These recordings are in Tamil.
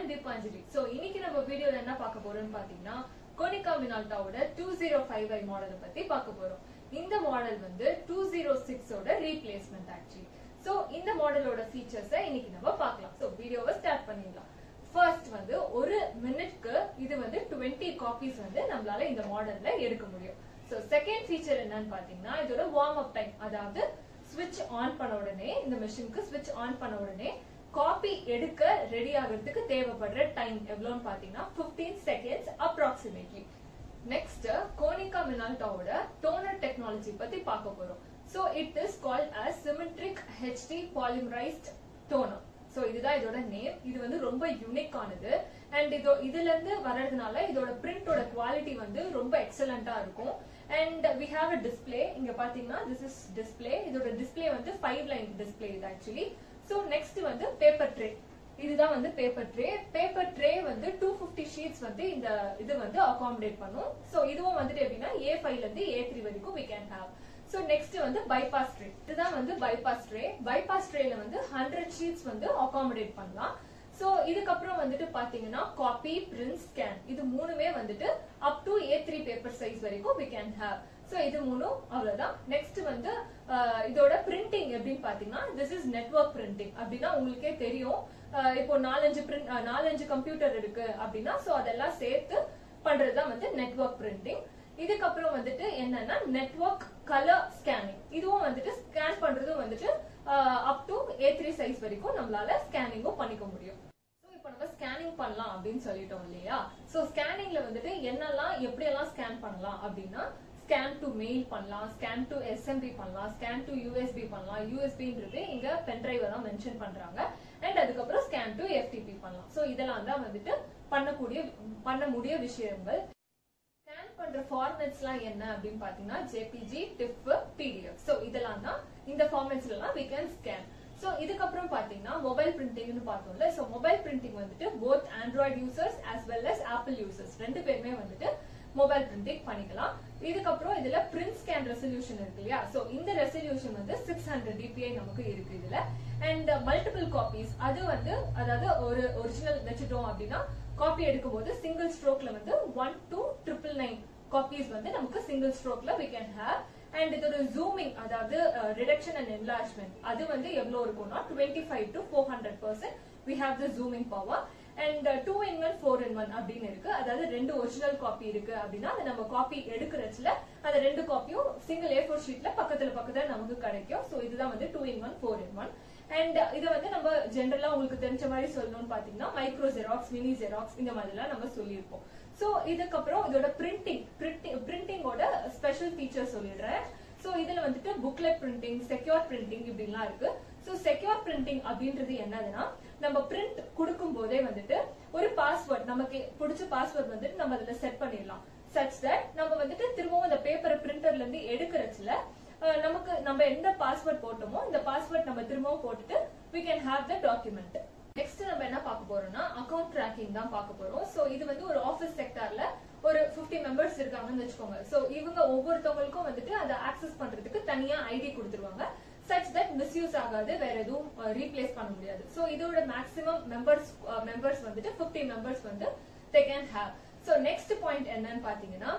am Deepanjali. So இன்னைக்கு நம்ம வீடியோல என்ன பார்க்க போறோம்னு பாத்தீங்கன்னா கோனிகா மினால்டாவோட டூ ஜீரோ ஃபைவ் ஐ மாடலை பத்தி பார்க்க போறோம் இந்த மாடல் வந்து டூ ஜீரோ சிக்ஸோட ரீப்ளேஸ்மெண்ட் ஆக்சுவலி சோ இந்த மாடலோட ஃபீச்சர்ஸை இன்னைக்கு நம்ம பார்க்கலாம் சோ வீடியோவை ஸ்டார்ட் பண்ணிடலாம் ஃபர்ஸ்ட் வந்து ஒரு மினிட்க்கு இது வந்து 20 காப்பீஸ் வந்து நம்மளால இந்த மாடல்ல எடுக்க முடியும் சோ செகண்ட் ஃபீச்சர் என்னன்னு பாத்தீங்கன்னா இதோட வார்ம் அப் டைம் அதாவது ஸ்விட்ச் ஆன் பண்ண உடனே இந்த மிஷினுக்கு ஸ்விட்ச் ஆன் பண்ண உடனே காப்பி எடுக்க ரெடி ஆகிறதுக்கு தேவைப்படுற டைம் எவ்வளவுன்னு பாத்தீங்கன்னா 15 செகண்ட்ஸ் அப்ராக்சிமேட்லி நெக்ஸ்ட் கோனிகா மினால்டாவோட டோனர் டெக்னாலஜி பத்தி பார்க்க போறோம் so it is called as symmetric HD polymerised toner so இதுதான் இதோட நேம் இது வந்து ரொம்ப யூனிக் ஆனது அண்ட் இதோ இதுல இருந்து வர்றதுனால இதோட பிரிண்டோட குவாலிட்டி வந்து ரொம்ப எக்ஸலண்டா இருக்கும் and we have a display இங்க பாத்தீங்கன்னா திஸ் இஸ் டிஸ்பிளே இதோட டிஸ்பிளே வந்து ஃபைவ் லைன் டிஸ்பிளே இது ஆக்சுவலி சோ நெக்ஸ்ட் வந்து பேப்பர் ட்ரே இதுதான் வந்து பேப்பர் ட்ரே பேப்பர் ட்ரே வந்து டூ பிப்டி ஷீட்ஸ் வந்து இந்த இது வந்து அகாமடேட் பண்ணும் சோ இதுவும் வந்துட்டு எப்படின்னா ஏ ஃபைவ்ல இருந்து ஏ த்ரீ வரைக்கும் we can have so next வந்து பைபாஸ் ட்ரே இதுதான் வந்து பைபாஸ் ட்ரே பைபாஸ் ட்ரேல வந்து ஹண்ட்ரட் ஷீட்ஸ் வந்து அகாமடேட் பண்ணலாம் சோ இதுக்கப்புறம் வந்துட்டு பாத்தீங்கன்னா காப்பி பிரிண்ட் ஸ்கேன் இது மூணுமே வந்துட்டு up to A three paper size வரைக்கும் வி கேன் ஹேவ் சோ இது மூணும் அவ்வளவுதான் நெக்ஸ்ட் வந்து அஹ், இதோட பிரிண்டிங் எப்படின்னு பாத்தீங்கன்னா திஸ் இஸ் நெட்வொர்க் பிரிண்டிங் அப்படின்னா உங்களுக்கே தெரியும் அஹ், இப்போ நாலஞ்சு பிரிண்ட் நாலஞ்சு கம்ப்யூட்டர் இருக்கு அப்படின்னா சோ அதெல்லாம் சேர்த்து பண்றதுதான் வந்து நெட்வொர்க் பிரிண்டிங் இதுக்கப்புறம் வந்துட்டு என்னன்னா நெட்வொர்க் கலர் ஸ்கேனிங் இதுவும் வந்துட்டு ஸ்கேன் பண்றதும் வந்துட்டு up to A three size வரைக்கும் நம்மளால ஸ்கேனிங்கும் பண்ணிக்க முடியும் So, இப்போ நம்ம ஸ்கேனிங் பண்ணலாம் அப்படின்னு சொல்லிட்டோம் இல்லையா சோ ஸ்கேனிங்ல வந்துட்டு என்னெல்லாம் எப்படியெல்லாம் ஸ்கேன் பண்ணலாம் அப்படின்னா ஸ்கேன் டு மெயில் பண்ணலாம் ஸ்கேன் டு எஸ்எம்பி பண்ணலாம் ஸ்கேன் டு யூஎஸ்பி பண்ணலாம் யூஎஸ்பின்றது இங்க பென்ட்ரைவ் தான் மென்ஷன் பண்றாங்க அண்ட் அதுக்கப்புறம் ஸ்கேன் டு எஃப்டிபி பண்ணலாம் சோ இதெல்லாம் தான் வந்துட்டு பண்ணக்கூடிய பண்ண முடிய விஷயங்கள் ஸ்கேன் பண்ற ஃபார்மேட்ஸ்லாம் என்ன அப்படின்னு பாத்தீங்கன்னா ஜேபிஜி டிஃப் பிடிஎஃப் சோ இதெல்லாம் தான் இந்த ஃபார்மேட்ஸ்ல எல்லாம் we can ஸ்கேன் சோ இதுக்கப்புறம் பாத்தீங்கன்னா மொபைல் பிரிண்டிங்னு பார்த்தோம்ல சோ மொபைல் பிரிண்டிங் வந்துட்டு both Android users as well as Apple users ரெண்டு பேருமே வந்துட்டு மொபைல் பிரிண்டிங் பண்ணிக்கலாம் இதுக்கப்புறம் இதுல பிரிண்ட் ஸ்கேன் ரெசல்யூஷன் இருக்கு இல்லையா சோ இந்த ரெசல்யூஷன் வந்து சிக்ஸ் ஹண்ட்ரட் டிபிஐ நமக்கு இருக்கு இதுல அண்ட் மல்டிபிள் காப்பீஸ் அது வந்து அதாவது ஒரு ஒரிஜினல் வச்சுட்டோம் அப்படின்னா காப்பி எடுக்கும்போது சிங்கிள் ஸ்ட்ரோக்ல வந்து one two triple nine copies வந்து நமக்கு சிங்கிள் ஸ்ட்ரோக்ல we can have அண்ட் இதோட ஜூமிங் அதாவது ரிடக்ஷன் அண்ட் என்லார்ஜ்மெண்ட் அது வந்து எவ்வளவு இருக்கும்னா twenty five to four hundred percent we have the zooming power and two in one four in one அப்படின்னு இருக்கு அதாவது ரெண்டு ஒரிஜினல் காப்பி இருக்கு அப்படின்னா அது நம்ம காப்பி எடுக்கிறச்சுல அந்த ரெண்டு காப்பியும் சிங்கிள் ஏ ஃபோர் ஷீட்ல பக்கத்துல பக்கத்துல நமக்கு கிடைக்கும் ஸோ இதுதான் வந்து two in one four in one and இதை வந்து நம்ம ஜென்ரலா உங்களுக்கு தெரிஞ்ச மாதிரி சொல்லணும்னு பாத்தீங்கன்னா மைக்ரோ ஜெராக்ஸ் மினி ஜெராக்ஸ் இந்த மாதிரிலாம் நம்ம சொல்லியிருப்போம் சோ இதுக்கப்புறம் இதோட பிரிண்டிங் பிரிண்டிங்கோட ஸ்பெஷல் ஃபீச்சர் சொல்லிடுறேன் சோ இதுல வந்துட்டு புக்லெட் பிரிண்டிங் செக்யூர் பிரிண்டிங் இப்படிலாம் இருக்கு சோ செக்யூர் பிரிண்டிங் அப்படின்றது என்னதுன்னா நம்ம பிரிண்ட் கொடுக்கும் போதே வந்துட்டு ஒரு பாஸ்வேர்ட் நமக்கு பிடிச்ச பாஸ்வேர்ட் வந்துட்டு நம்ம அதுல செட் பண்ணிடலாம் சச் தட் நம்ம வந்துட்டு திரும்பவும் அந்த பேப்பரை பிரிண்டர்ல இருந்து எடுக்கிறச்சுல அஹ், நமக்கு நம்ம எந்த பாஸ்வேர்ட் போட்டோமோ இந்த பாஸ்வேர்ட் நம்ம திரும்பவும் போட்டுட்டு we can have the document next நம்ம என்ன பார்க்க போறோம்னா அக்கவுண்ட் ட்ராக்கிங் தான் பார்க்க போறோம் சோ இது வந்து ஒரு ஆபீஸ் செக்டார்ல ஒரு 50 மெம்பர்ஸ் இருக்காங்கன்னு வச்சுக்கோங்க சோ இவங்க ஒவ்வொருத்தவங்களுக்கும் வந்துட்டு அதை ஆக்சஸ் பண்றதுக்கு தனியா ஐடி கொடுத்துருவாங்க சச் தட் மிஸ்யூஸ் ஆகாது வேற எதுவும் ரீப்ளேஸ் பண்ண முடியாது சோ இதோட மேக்ஸிமம் மெம்பர்ஸ் மெம்பர்ஸ் வந்துட்டு 50 மெம்பர்ஸ் வந்து they can have so next point என்னன்னு பாத்தீங்கன்னா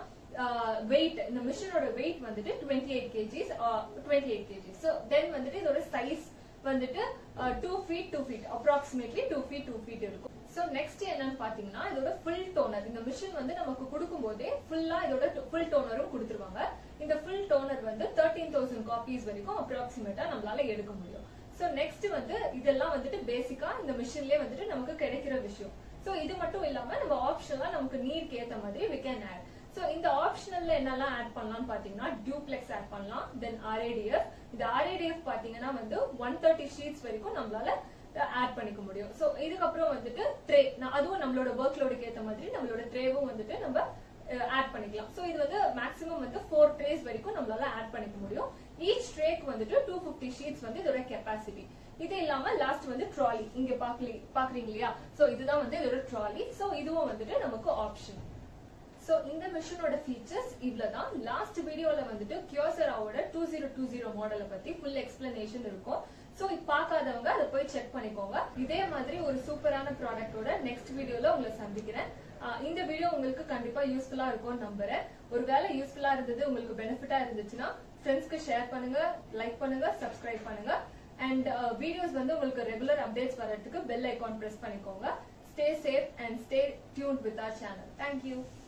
வெயிட் இந்த மிஷினோட வெயிட் வந்துட்டு twenty eight kgs twenty eight kgs so then வந்துட்டு இதோட சைஸ் வந்துட்டு two feet two feet approximately two feet two feet இருக்கும் ஸோ நெக்ஸ்ட் என்னன்னு பாத்தீங்கன்னா இதோட ஃபுல் டோனர் இந்த மிஷின் வந்து நமக்கு கொடுக்கும் போதே ஃபுல்லா இதோட ஃபுல் டோனரும் கொடுத்துருவாங்க இந்த ஃபுல் டோனர் வந்து தேர்ட்டீன் தௌசண்ட் காப்பீஸ் வரைக்கும் அப்ராக்சிமேட்டா நம்மளால எடுக்க முடியும் சோ நெக்ஸ்ட் வந்து இதெல்லாம் வந்துட்டு பேசிக்கா இந்த மிஷின்லயே வந்துட்டு நமக்கு கிடைக்கிற விஷயம் சோ இது மட்டும் இல்லாம நம்ம ஆப்ஷனலா நமக்கு நீருக்கு ஏத்த மாதிரி we can add சோ இந்த ஆப்ஷனல்ல என்னெல்லாம் ஆட் பண்ணலாம்னு பாத்தீங்கன்னா டியூப்ளெக்ஸ் ஆட் பண்ணலாம் தென் ஆர்ஏடிஎஃப் இந்த ஆர்ஏடிஎஃப் பாத்தீங்கன்னா வந்து ஒன் தேர்ட்டி ஷீட்ஸ் வரைக்கும் நம்மளால ஆட் பண்ணிக்க முடியும் சோ இதுக்கப்புறம் வந்துட்டு ட்ரே அதுவும் நம்மளோட ஒர்க் லோடுக்கு ஏத்த மாதிரி நம்மளோட ட்ரேவும் வந்துட்டு நம்ம ஆட் பண்ணிக்கலாம் சோ இது வந்து மேக்ஸிமம் வந்து ஃபோர் ட்ரேஸ் வரைக்கும் நம்மளால ஆட் பண்ணிக்க முடியும் ஈச் ட்ரேக்கு வந்துட்டு டூ பிப்டி ஷீட்ஸ் வந்து இதோட கெப்பாசிட்டி இது இல்லாம லாஸ்ட் வந்து ட்ராலி இங்க பாக்கலி பாக்குறீங்க இல்லையா சோ இதுதான் வந்து இதோட ட்ராலி சோ இதுவும் வந்துட்டு நமக்கு ஆப்ஷன் சோ இந்த மிஷினோட ஃபீச்சர்ஸ் இவ்வளவுதான் லாஸ்ட் வீடியோல வந்துட்டு கியோசராவோட டூ ஜீரோ டூ ஜீரோ மாடலை பத்தி ஃபுல் எக்ஸ்பிளனேஷன் இருக்கும் சோ பார்க்காதவங்க அதை போய் செக் பண்ணிக்கோங்க இதே மாதிரி ஒரு சூப்பரான ப்ராடக்ட்டோட நெக்ஸ்ட் வீடியோல உங்களை சந்திக்கிறேன் ஆஹ் இந்த வீடியோ உங்களுக்கு கண்டிப்பா யூஸ்ஃபுல்லா இருக்கும்னு நம்புறேன் ஒருவேளை யூஸ்ஃபுல்லா இருந்தது உங்களுக்கு பெனிஃபிட்டா இருந்துச்சுன்னா ஃப்ரெண்ட்ஸ்க்கு ஷேர் பண்ணுங்க லைக் பண்ணுங்க சப்ஸ்கிரைப் பண்ணுங்க அண்ட் வீடியோஸ் வந்து உங்களுக்கு ரெகுலர் அப்டேட்ஸ் வர்றதுக்கு பெல் ஐகான் பிரஸ் பண்ணிக்கோங்க stay safe and stay tuned with our channel thank you